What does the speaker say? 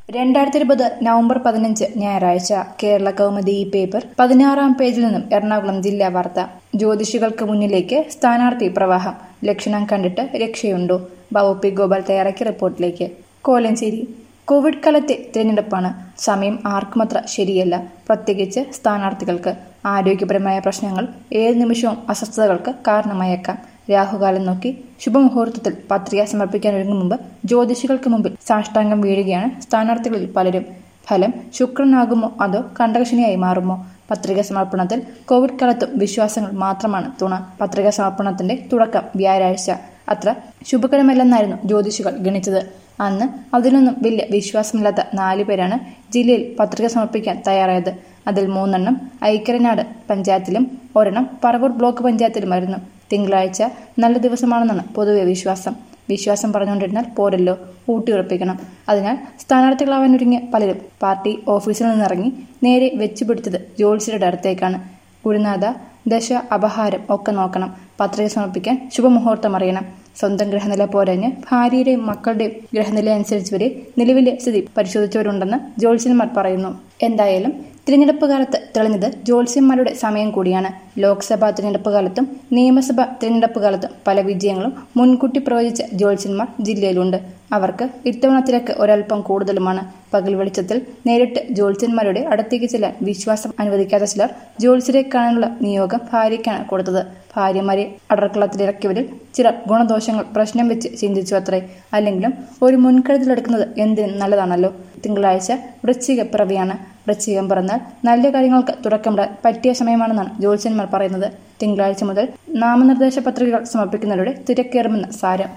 രണ്ടായിരത്തി ഇരുപത് നവംബർ പതിനഞ്ച് ഞായറാഴ്ച കേരള കൗമുദി ഈ പേപ്പർ പതിനാറാം പേജിൽ നിന്നും എറണാകുളം ജില്ലാ വാർത്ത ജ്യോതിഷികൾക്ക് മുന്നിലേക്ക് സ്ഥാനാർത്ഥി പ്രവാഹം ലക്ഷണം കണ്ടിട്ട് രക്ഷയുണ്ടോ ബാബു പി ഗോപാൽ തയ്യാറാക്കിയ റിപ്പോർട്ടിലേക്ക് കോലഞ്ചേരി കോവിഡ് കാലത്തെ തിരഞ്ഞെടുപ്പാണ് സമയം ആർക്കുമത്ര ശരിയല്ല പ്രത്യേകിച്ച് സ്ഥാനാർത്ഥികൾക്ക് ആരോഗ്യപരമായ പ്രശ്നങ്ങൾ ഏത് നിമിഷവും അസ്വസ്ഥതകൾക്ക് കാരണമായേക്കാം രാഹുകാലം നോക്കി ശുഭമുഹൂർത്തത്തിൽ പത്രിക സമർപ്പിക്കാൻ ഒരുങ്ങും മുമ്പ് ജ്യോതിഷികൾക്ക് മുമ്പിൽ സാഷ്ടാംഗം വീഴുകയാണ് സ്ഥാനാർത്ഥികളിൽ പലരും ഫലം ശുക്രനാകുമോ അതോ കണ്ടകശനിയായി മാറുമോ പത്രിക സമർപ്പണത്തിൽ കോവിഡ് കാലത്തും വിശ്വാസങ്ങൾ മാത്രമാണ് തുണ പത്രിക സമർപ്പണത്തിന്റെ തുടക്കം വ്യാഴാഴ്ച അത്ര ശുഭകരമല്ലെന്നായിരുന്നു ജ്യോതിഷികൾ ഗണിച്ചത് അന്ന് അതിനൊന്നും വലിയ വിശ്വാസമില്ലാത്ത നാലു പേരാണ് ജില്ലയിൽ പത്രിക സമർപ്പിക്കാൻ തയ്യാറായത് അതിൽ മൂന്നെണ്ണം ഐക്കരനാട് പഞ്ചായത്തിലും ഒരെണ്ണം പറവൂർ ബ്ലോക്ക് പഞ്ചായത്തിലുമായിരുന്നു തിങ്കളാഴ്ച നല്ല ദിവസമാണെന്നാണ് പൊതുവെ വിശ്വാസം വിശ്വാസം പറഞ്ഞുകൊണ്ടിരുന്നാൽ പോരല്ലോ ഊട്ടിയുറപ്പിക്കണം അതിനാൽ സ്ഥാനാർത്ഥികളാവാനൊരുങ്ങിയ പലരും പാർട്ടി ഓഫീസിൽ നിന്നിറങ്ങി നേരെ വെച്ചുപിടിച്ചത് ജ്യോത്സ്യരുടെ അടുത്തേക്കാണ് ഗുരുനാഥ ദശ അപഹാരം ഒക്കെ നോക്കണം പത്രിക സമർപ്പിക്കാൻ ശുഭമുഹൂർത്തം അറിയണം സ്വന്തം ഗ്രഹനില പോരഞ്ഞ് ഭാര്യയുടെയും മക്കളുടെയും ഗ്രഹനില അനുസരിച്ച് വരെ നിലവിലെ സ്ഥിതി പരിശോധിച്ചവരുണ്ടെന്ന് ജ്യോത്സ്യന്മാർ പറയുന്നു എന്തായാലും തിരഞ്ഞെടുപ്പ് കാലത്ത് തെളിഞ്ഞത് ജ്യോത്സ്യന്മാരുടെ സമയം കൂടിയാണ് ലോക്സഭാ തിരഞ്ഞെടുപ്പ് കാലത്തും നിയമസഭാ തിരഞ്ഞെടുപ്പ് കാലത്തും പല വിജയങ്ങളും മുൻകൂട്ടി പ്രവചിച്ച ജ്യോത്സ്യന്മാർ ജില്ലയിലുണ്ട് അവർക്ക് ഇത്തവണ തിരക്ക് ഒരൽപ്പം കൂടുതലുമാണ് പകൽ വെളിച്ചത്തിൽ നേരിട്ട് ജ്യോത്സ്യന്മാരുടെ അടുത്തേക്ക് ചെല്ലാൻ വിശ്വാസം അനുവദിക്കാത്ത ചിലർ ജ്യോത്സ്യരെ കാണാനുള്ള നിയോഗം ഭാര്യയ്ക്കാണ് കൊടുത്തത് ഭാര്യമാരെ അടർക്കളത്തിലിറക്കിയവരിൽ ചിലർ ഗുണദോഷങ്ങൾ പ്രശ്നം വെച്ച് ചിന്തിച്ചു അത്രേ അല്ലെങ്കിലും ഒരു മുൻകരുതലെടുക്കുന്നത് എന്തിനും നല്ലതാണല്ലോ തിങ്കളാഴ്ച വൃശ്ചിക പിറവിയാണ് വൃശ്ചികം പിറന്നാൽ നല്ല കാര്യങ്ങൾക്ക് തുടക്കമിടാൻ പറ്റിയ സമയമാണെന്നാണ് ജ്യോത്സ്യന്മാർ പറയുന്നത് തിങ്കളാഴ്ച മുതൽ നാമനിർദ്ദേശ പത്രികകൾ സമർപ്പിക്കുന്നവരുടെ തിരക്കേറുമെന്ന് സാരം